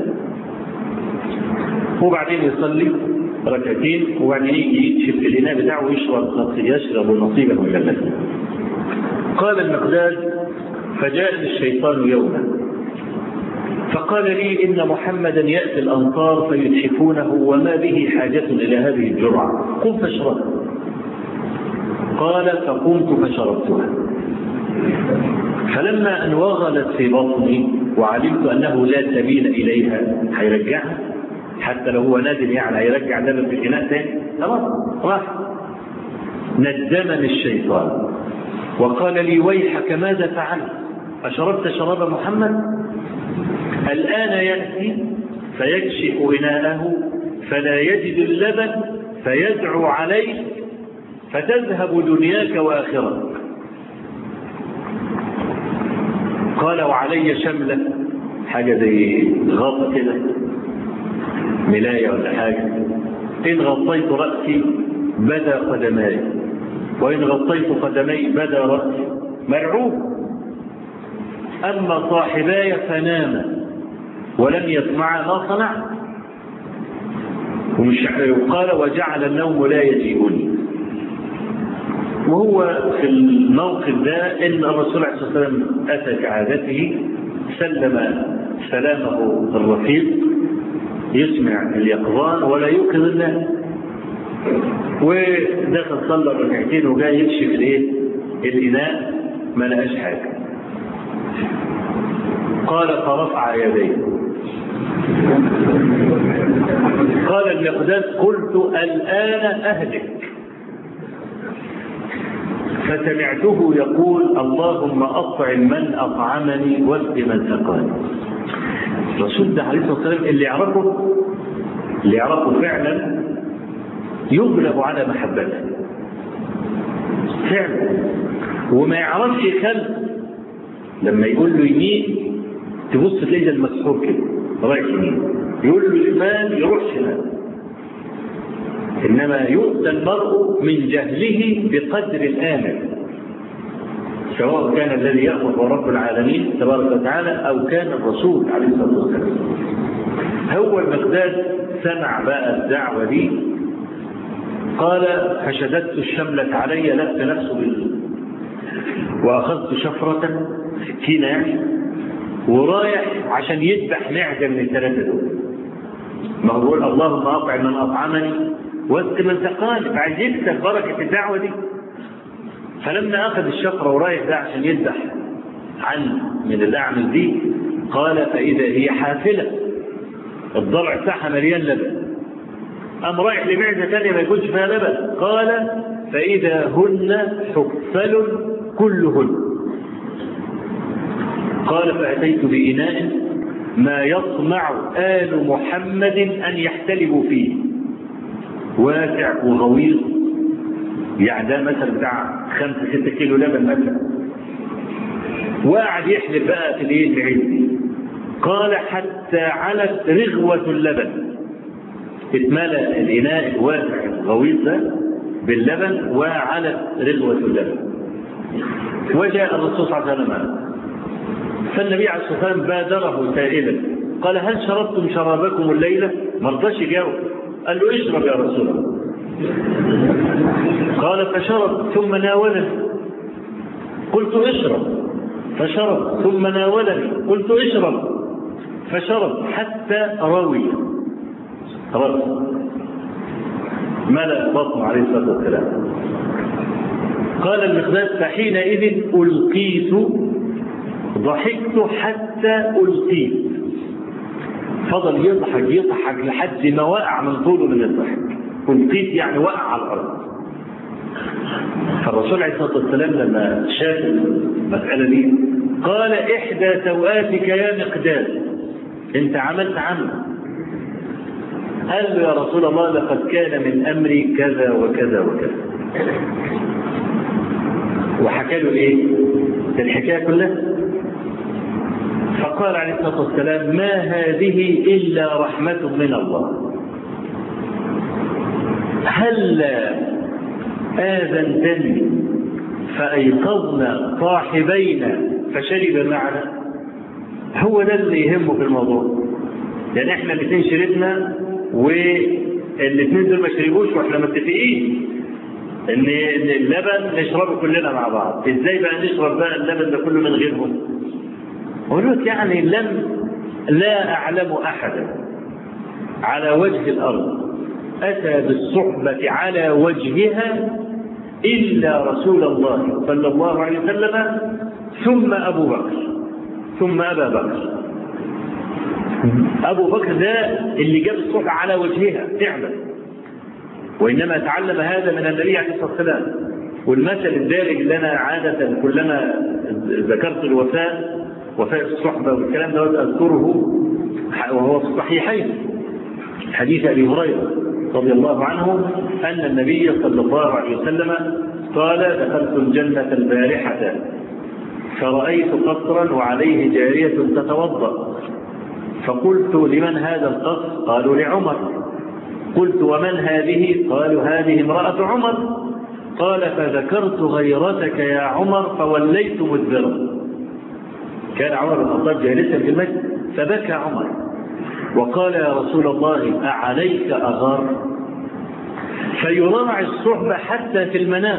وبعدين يصلي ركعتين وبعدين يجي يكشف الإناء بتاعه ويشرب يشرب نصيبه من الليل قال المقداد فجاءني الشيطان يوما فقال لي إن محمدا يأتي الأنصار فيتحفونه وما به حاجة إلى هذه الجرعة قم فاشرب قال فقمت فشربتها فلما أن وغلت في بطني وعلمت أنه لا سبيل إليها هيرجعها حتى لو هو نازل يعني هيرجع لبن في الإناء تاني خلاص راح ندمني الشيطان وقال لي ويحك ماذا فعلت أشربت شراب محمد الآن يأتي فيكشف إناءه فلا يجد اللبن فيدعو عليه فتذهب دنياك وآخرتك قال وعلي شملة حاجة زي غطا كده ملاية ولا حاجة إن غطيت رأسي بدا قدماي وإن غطيت قدمي بدا رأسي مرعوب أما صاحباي فناما ولم يسمعا ما صنعت ومش قال وجعل النوم لا يجيئني وهو في الموقف ده ان الرسول عليه الصلاه والسلام اتى كعادته سلم سلامه الرفيق يسمع اليقظان ولا يوقظ الناس ودخل صلى ركعتين وجاي يكشف الايه؟ الاناء ما لقاش حاجه قال فرفع يديه قال المقداد قلت الان اهلك فسمعته يقول اللهم اطعم من اطعمني واسق من سقاني الرسول ده عليه الصلاه والسلام اللي يعرفه اللي يعرفه فعلا يغلب على محبته فعلا وما يعرفش خلق لما يقول له يمين تبص تلاقي المسحور كده رايح يمين يقول له شمال يروح شمال انما يؤتى المرء من جهله بقدر الامل سواء كان الذي يامر رب العالمين تبارك وتعالى او كان الرسول عليه الصلاه والسلام هو المقداد سمع بقى الدعوه دي قال فشددت الشملة علي لف نفسه بال واخذت شفرة سكينة يعني ورايح عشان يذبح معدة من الثلاثة دول ما هو بيقول اللهم اطعم من اطعمني واسق من سقاني فعايز يكسب بركة الدعوة دي فلما اخذ الشفرة ورايح ده عشان يذبح عن من الاعمل دي قال فاذا هي حافلة الضلع بتاعها مليان لبن قام رايح لمعدة ثانية ما يكونش فيها لبن قال فإذا هن حفل كلهن قال فأتيت بإناء ما يطمع آل محمد أن يحتلبوا فيه واسع وغويط يعني ده مثلا بتاع خمسة ستة كيلو لبن مثلا وقعد يحلب بقى في الايه العز قال حتى علت رغوة اللبن اتملى الإناء الواسع الغويط ده باللبن وعلت رغوة اللبن وجاء الرسول صلى الله عليه وسلم فالنبي عليه الصلاة والسلام بادره سائلا قال هل شربتم شرابكم الليلة؟ ما رضاش يجاوب قال له اشرب يا رسول الله قال فشرب ثم ناولني قلت اشرب فشرب ثم ناولني قلت اشرب فشرب حتى روي روي ملأ بطنه عليه الصلاة والسلام قال المقداد فحينئذ ألقيت ضحكت حتى ألقيت فضل يضحك يضحك لحد ما وقع من طوله من الضحك ألقيت يعني وقع على الأرض فالرسول عليه الصلاة والسلام لما شاف المسألة دي قال إحدى سوآتك يا مقداد أنت عملت عمل قال له يا رسول الله لقد كان من أمري كذا وكذا وكذا وحكى له ايه الحكايه كلها فقال عليه الصلاه والسلام ما هذه الا رحمه من الله هل اذنتني فايقظنا صاحبينا فشرب معنا هو ده اللي يهمه في الموضوع يعني احنا الاثنين شربنا والاثنين دول ما شربوش واحنا متفقين ان اللبن نشربه كلنا مع بعض ازاي بقى نشرب بقى اللبن ده كله من غيرهم قلت يعني لم لا اعلم احدا على وجه الارض اتى بالصحبه على وجهها الا رسول الله صلى الله عليه وسلم ثم ابو بكر ثم ابا بكر ابو بكر ده اللي جاب الصحبه على وجهها فعلا وإنما تعلم هذا من النبي عليه الصلاة والسلام والمثل الدارج اللي أنا عادة كلما ذكرت الوفاء وفاء الصحبة والكلام ده أذكره وهو في الصحيحين حديث أبي هريرة رضي الله عنه أن النبي صلى الله عليه وسلم قال دخلت الجنة البارحة فرأيت قصرا وعليه جارية تتوضأ فقلت لمن هذا القصر قالوا لعمر قلت ومن هذه قالوا هذه امرأة عمر قال فذكرت غيرتك يا عمر فوليت مدبرا كان عمر بن الخطاب جالسا في المسجد فبكى عمر وقال يا رسول الله أعليك أغار فيراعي الصحبة حتى في المنام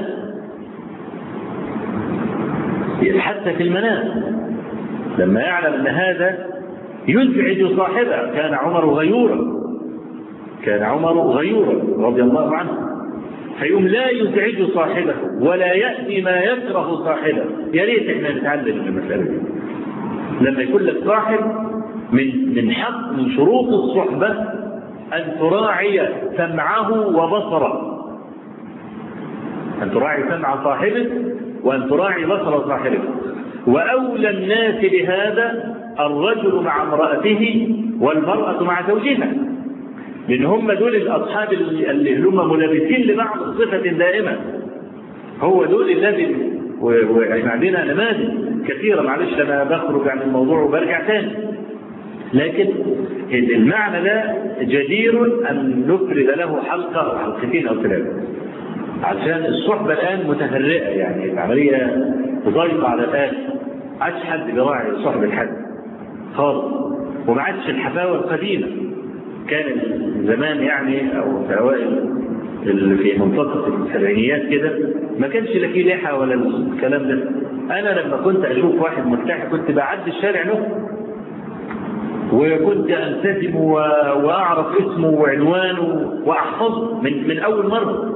حتى في المنام لما يعلم أن هذا يزعج صاحبه كان عمر غيورا كان عمر غيورا رضي الله عنه فيقوم لا يزعج صاحبه ولا يأتي ما يكره صاحبه يا ريت احنا نتعلم من المسألة دي لما يكون لك صاحب من من حق من شروط الصحبة أن تراعي سمعه وبصره أن تراعي سمع صاحبك وأن تراعي بصر صاحبك وأولى الناس بهذا الرجل مع امرأته والمرأة مع زوجها لان هم دول الاصحاب اللي هم ملابسين لبعض صفه دائمه هو دول الذي وعندنا نماذج كثيره معلش انا بخرج عن الموضوع وبرجع تاني لكن المعنى ده جدير ان نفرد له حلقه او حلقتين او ثلاثه عشان الصحبه الان متهرئه يعني العمليه ضايقه على الاخر عادش حد بيراعي صحبه حد خالص وما عادش الحفاوه القديمه كان زمان يعني او في اوائل اللي في منطقه السبعينيات كده ما كانش لا في لحى ولا الكلام ده انا لما كنت اشوف واحد ملتحي كنت بعدي الشارع له وكنت التزم واعرف اسمه وعنوانه واحفظه من من اول مره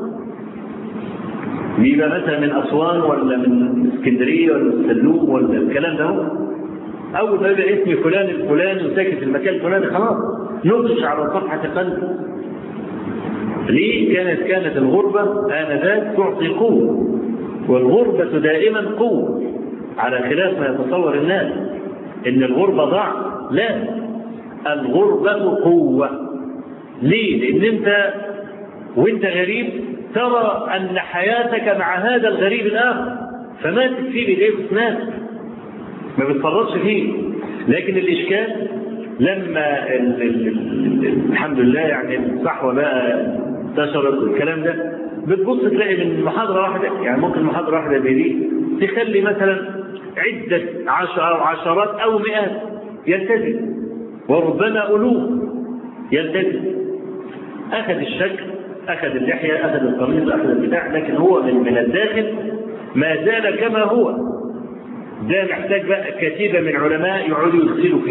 بيبقى مثلا من اسوان ولا من اسكندريه ولا من السلوم ولا الكلام ده اول ما يبقى اسمي فلان الفلاني وساكن في المكان الفلاني خلاص نقش على صفحة قلبه ليه كانت كانت الغربة آنذاك تعطي قوة والغربة دائما قوة على خلاف ما يتصور الناس إن الغربة ضعف لا الغربة قوة ليه؟ لأن أنت وأنت غريب ترى أن حياتك مع هذا الغريب الآخر فما تكفي بإيديه وأسنانك ما بتفرطش فيه لكن الإشكال لما ال ال ال الحمد لله يعني الصحوه بقى انتشرت والكلام ده بتبص تلاقي من محاضره واحده يعني ممكن محاضره واحده زي دي تخلي مثلا عده عشر عشرات او مئات يلتزم وربما الوف يلتزم اخذ الشكل اخذ اللحيه اخذ القميص اخذ البتاع لكن هو من من الداخل ما زال كما هو ده محتاج بقى كتيبه من علماء يقعدوا يغسلوا فيه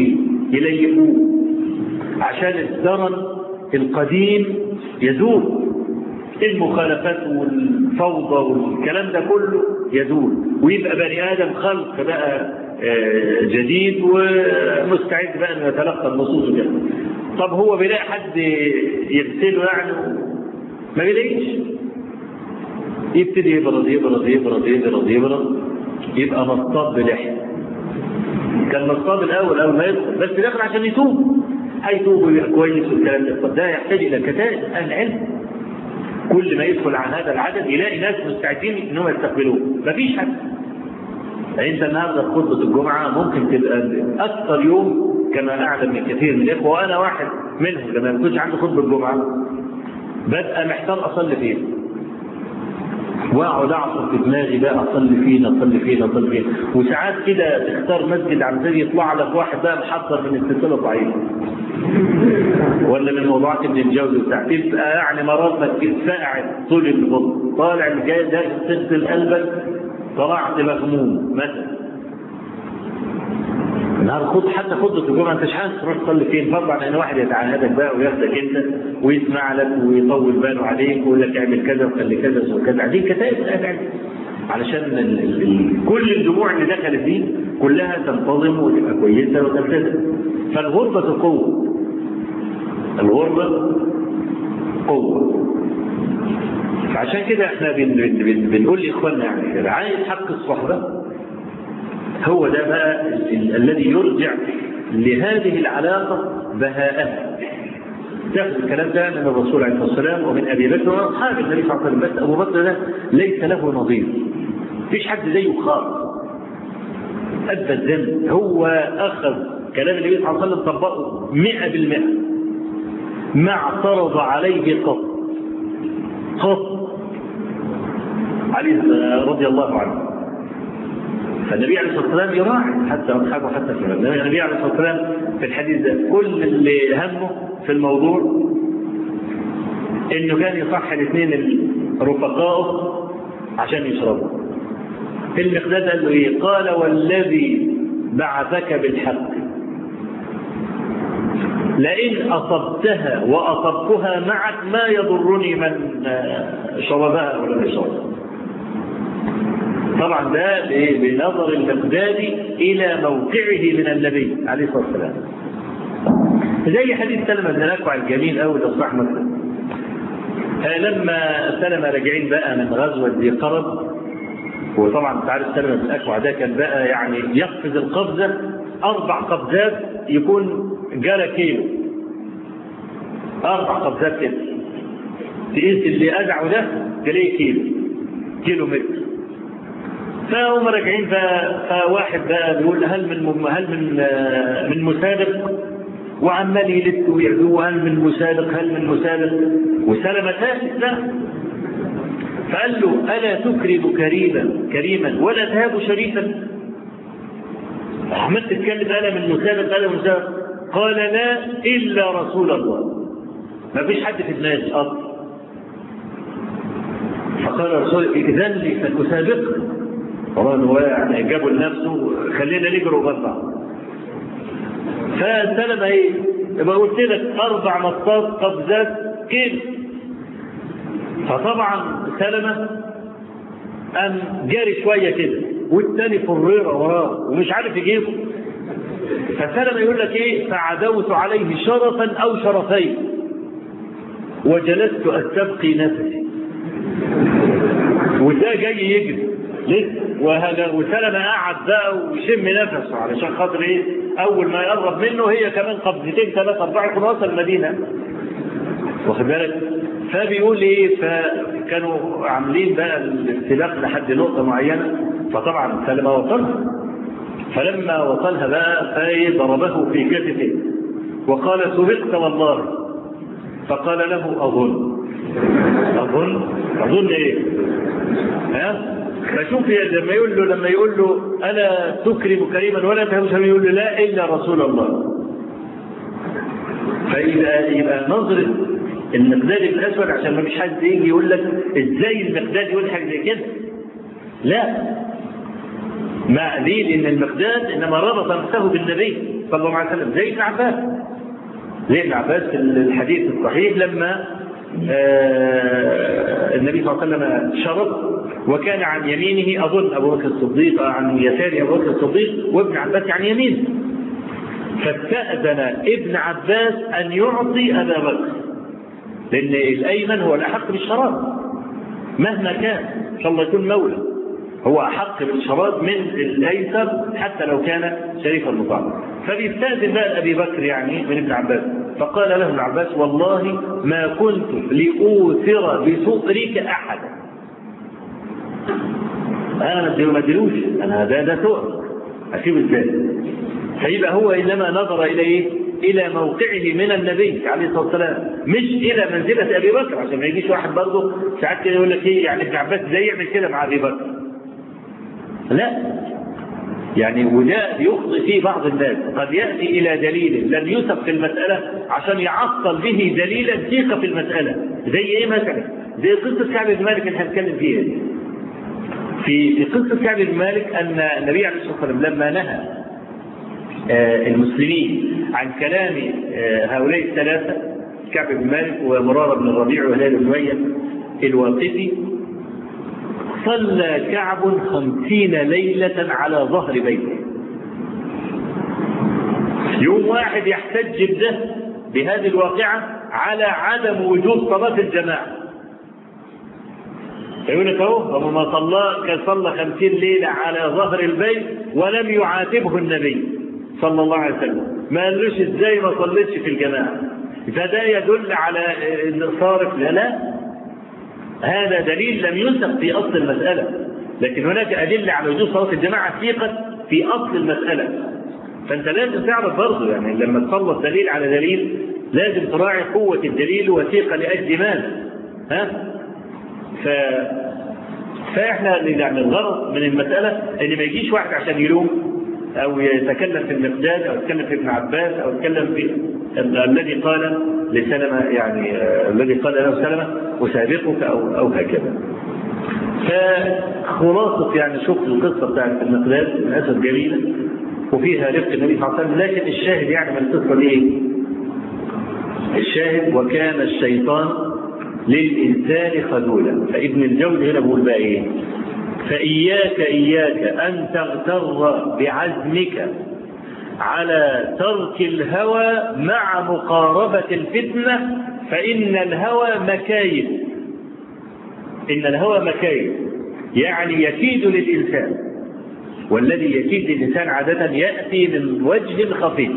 يليفوه عشان الزرن القديم يزول المخالفات والفوضى والكلام ده كله يزول ويبقى بني ادم خلق بقى جديد ومستعد بقى انه يتلقى النصوص كده طب هو بيلاقي حد يغسله يعني ما بيلاقيش يبتدي يبرد يبرد يبرد يبرد يبرد يبقى نصاب بلحيه كان نصاب الاول اول ما يدخل بس داخل عشان يتوب هيتوب ويبقى كويس والكلام ده طب ده يحتاج الى كتائب اهل العلم كل ما يدخل عن هذا العدد يلاقي ناس مستعدين انهم يستقبلوه مفيش حد انت النهارده في خطبه الجمعه ممكن تبقى اكثر يوم كما اعلم من كثير من الاخوه وانا واحد منهم لما ما كنتش عندي خطبه الجمعه ببقى محتار اصلي فين واقعد اعصر في دماغي بقى اصلي فين اصلي فين اصلي فين وساعات كده تختار مسجد عم زي يطلع لك واحد بقى محضر من السلسله ضعيفه ولا من موضوعات ابن الجوزي بتاع تبقى يعني مرات مسجد قاعد طول الخطبه طالع الجاي ده تغسل قلبك طلعت مغموم مثلا النهار خد حتى خطبه الجمعه انت مش عارف تروح تصلي فين فضلا ان واحد يتعاهدك بقى وياخدك انت ويسمع لك ويطول باله عليك ويقول لك اعمل كذا وخلي كذا وكذا عايزين كتائب علشان ال ال ال كل الجموع اللي دخلت دي كلها تنتظم وتبقى كويسه وتلتزم فالغربه قوه الغربه قوه عشان كده احنا بن بن بنقول لاخواننا يعني رعايه حق الصحبه هو ده بقى ال الذي يرجع لهذه العلاقه بهاءها تاخذ الكلام ده من الرسول عليه الصلاه والسلام ومن ابي بكر واصحاب النبي صلى الله عليه وسلم بس ابو بكر ده ليس له نظير مفيش حد زيه خالص ادى الذنب هو اخذ كلام النبي صلى الله عليه وسلم طبقه 100% ما اعترض عليه قط قط علي رضي الله عنه فالنبي عليه الصلاه والسلام يراعي حتى اصحابه حتى في النبي عليه الصلاه والسلام في الحديث ده كل اللي همه في الموضوع انه كان يصح الاثنين رفقائه عشان يشربوا المقداد قال له ايه؟ قال والذي بعثك بالحق لئن اصبتها واصبتها معك ما يضرني من شربها ولا يشربها طبعا ده بنظر المقداد الى موقعه من النبي عليه الصلاه والسلام زي حديث سلمة بن الاكوع الجميل قوي لاصلاح مسلم لما سلمة راجعين بقى من غزوه ذي قرب وطبعا انت عارف سلمة بن الاكوع ده كان بقى يعني يقفز القفزه اربع قفزات يكون جرى كيلو اربع قفزات كده تقيس اللي ادعه ده تلاقيه كيلو كيلو متر فهم راجعين فواحد بقى بيقول هل من هل من من مسابق وعمال يلف ويعدوه هل من مسابق هل من مسابق وسلم ساكت لا فقال له الا تكرم كريما كريما ولا تهاب شريفا عمال تتكلم انا من مسابق انا من مسابق قال لا الا رسول الله ما فيش حد في دماغي اصلا فقال الرسول اذن لي فلاسابقك قالوا يعني جابوا لنفسه خلينا نجري وبطع فسلم ايه يبقى قلت لك اربع مطاط قفزات كده فطبعا سلمة قام جاري شويه كده والتاني فريرة وراه ومش عارف يجيبه فسلمة يقول لك ايه فعدوت عليه شرفا او شرفين وجلست استبقي نفسي وده جاي يجري لسه وهذا وسلمة قعد بقى ويشم نفسه علشان خاطر ايه اول ما يقرب منه هي كمان قبضتين ثلاثة أربعة يكون وصل المدينة واخد بالك فبيقول ايه فكانوا عاملين بقى السباق لحد نقطة معينة فطبعا سلمة وصلها فلما وصلها بقى ضربه في كتفه وقال سبقت والله فقال له أظن أظن أظن إيه؟ ها؟ فشوف لما يقول له لما يقول له الا تكرم كريما ولا تهوش يقول له لا الا رسول الله فيبقى يبقى نظره المقداد الاسود عشان ما فيش حد يجي يقول لك ازاي المقداد يقول حاجه زي كده لا ما ليه لان المقداد انما ربط نفسه بالنبي صلى الله عليه وسلم زي ابن عباس زي ابن عباس في الحديث الصحيح لما النبي صلى الله عليه وسلم شرب وكان عن يمينه اظن ابو بكر الصديق عن يسار ابو بكر الصديق وابن عباس عن يمينه فاستأذن ابن عباس ان يعطي ابا بكر لان الايمن هو الاحق بالشراب مهما كان ان شاء الله يكون مولى هو احق بالشراب من الايسر حتى لو كان شريف المطاع فبيستاذن بقى ابي بكر يعني من ابن عباس فقال له ابن عباس والله ما كنت لاوثر بسؤرك احدا انا ما اديلوش انا ده ده سؤر اسيب ازاي فيبقى هو انما نظر الى ايه؟ الى موقعه من النبي عليه الصلاه والسلام مش الى منزله ابي بكر عشان ما يجيش واحد برضه ساعات كده يقول لك ايه يعني ابن عباس ازاي يعمل كده مع ابي بكر لا يعني وده يخطئ فيه بعض الناس قد ياتي الى دليل لم يسب في المساله عشان يعطل به دليلا ثقه في المساله زي ايه مثلا؟ زي قصه كعب بن مالك اللي هنتكلم فيها دي. في في قصه كعب بن مالك ان النبي عليه الصلاه والسلام لما نهى المسلمين عن كلام هؤلاء الثلاثه كعب بن مالك ومراره بن الربيع وهلال بن اميه الواقفي صلى كعب خمسين ليلة على ظهر بيته يوم واحد يحتج بده بهذه الواقعة على عدم وجود صلاة الجماعة يقول لك اهو ما صلى كان صلى خمسين ليلة على ظهر البيت ولم يعاتبه النبي صلى الله عليه وسلم ما قالوش ازاي ما صليتش في الجماعة فده يدل على ان صارف لا لا هذا دليل لم ينسب في اصل المساله لكن هناك ادله على وجود صلاه الجماعه ثيقه في اصل المساله فانت لازم تعرف برضه يعني لما تسلط دليل على دليل لازم تراعي قوه الدليل وثيقه لاجل ماذا ها ف فاحنا يعني الغرض من المساله ان ما يجيش واحد عشان يلوم او يتكلم في المقداد او يتكلم في ابن عباس او يتكلم في الذي قال لسلمة يعني الذي قال له سلمة أسابقك أو أو هكذا. فخلاصة يعني شوف القصة بتاعت المقداد للأسف جميلة وفيها رفق النبي صلى الله عليه وسلم لكن الشاهد يعني من القصة دي إيه؟ الشاهد وكان الشيطان للإنسان خذولا فابن الجوزي هنا بيقول بقى إيه؟ فإياك إياك أن تغتر بعزمك على ترك الهوى مع مقاربة الفتنة فإن الهوى مكايد إن الهوى مكايد يعني يكيد للإنسان والذي يكيد للإنسان عادة يأتي من وجه خفي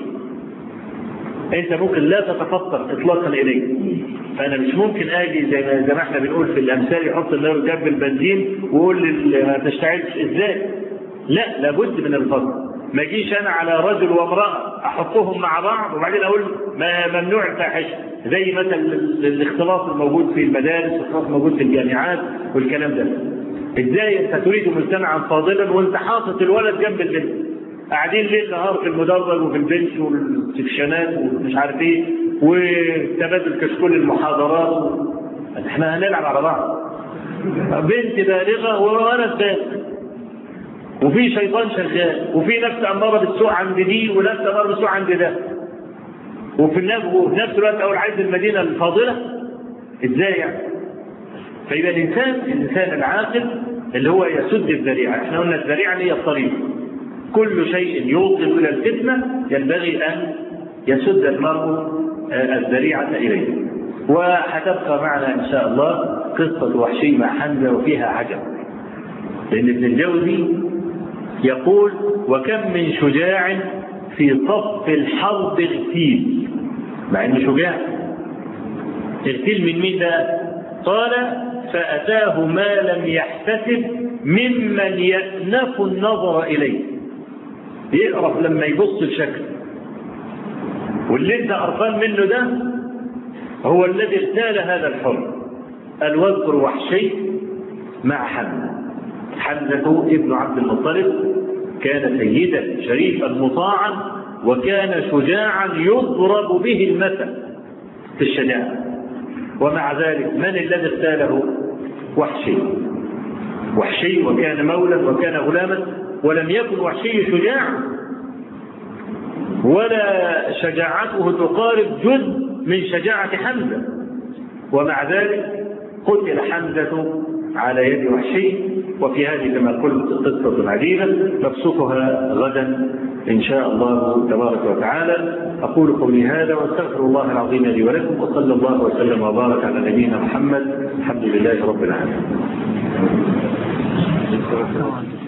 أنت ممكن لا تتفطر إطلاقا إليه فأنا مش ممكن أجي زي ما, زي ما احنا بنقول في الأمثال يحط النار جنب البنزين ويقول ما تشتعلش إزاي؟ لا لابد من الفصل ما اجيش انا على رجل وامراه احطهم مع بعض وبعدين اقول ما ممنوع الفاحشه زي مثلا الاختلاط الموجود في المدارس والاختلاط الموجود في الجامعات والكلام ده ازاي انت تريد مجتمعا فاضلا وانت حاطط الولد جنب البنت قاعدين ليل نهار في المدرج وفي البنش والسكشنات ومش عارف ايه وتبادل كشكول المحاضرات احنا هنلعب على بعض بنت بالغه وولد بالغ وفي شيطان شغال وفي نفس اماره بالسوء عند دي ونفس اماره بالسوء عند ده وفي نفس الوقت اقول عايز المدينه الفاضله ازاي يعني؟ فيبقى الانسان الانسان العاقل اللي هو يسد الذريعه، احنا قلنا الذريعه هي الطريق. كل شيء يوصل الى الفتنه ينبغي ان يسد المرء الذريعه اليه. وهتبقى معنا ان شاء الله قصه وحشي مع حمزه وفيها عجب. لان ابن الجوزي يقول وكم من شجاع في صف الحرب اغتيل مع انه شجاع اغتيل من مين ده قال فأتاه ما لم يحتسب ممن يأنف النظر إليه يقرف لما يبص الشكل واللي انت قرفان منه ده هو الذي اغتال هذا الحر قال واذكر وحشي مع حمزه حمزه ابن عبد المطلب كان سيدا شريفا مطاعا وكان شجاعا يضرب به المثل في الشجاعه ومع ذلك من الذي اغتاله وحشي وحشي وكان مولا وكان غلاما ولم يكن وحشي شجاعا ولا شجاعته تقارب جزء من شجاعة حمزة ومع ذلك قتل حمزة على يد وحشي وفي هذه كما قلت قصة عجيبة نبسطها غدا إن شاء الله تبارك وتعالى أقول قولي هذا وأستغفر الله العظيم لي ولكم وصلى الله وسلم وبارك على نبينا محمد الحمد لله رب العالمين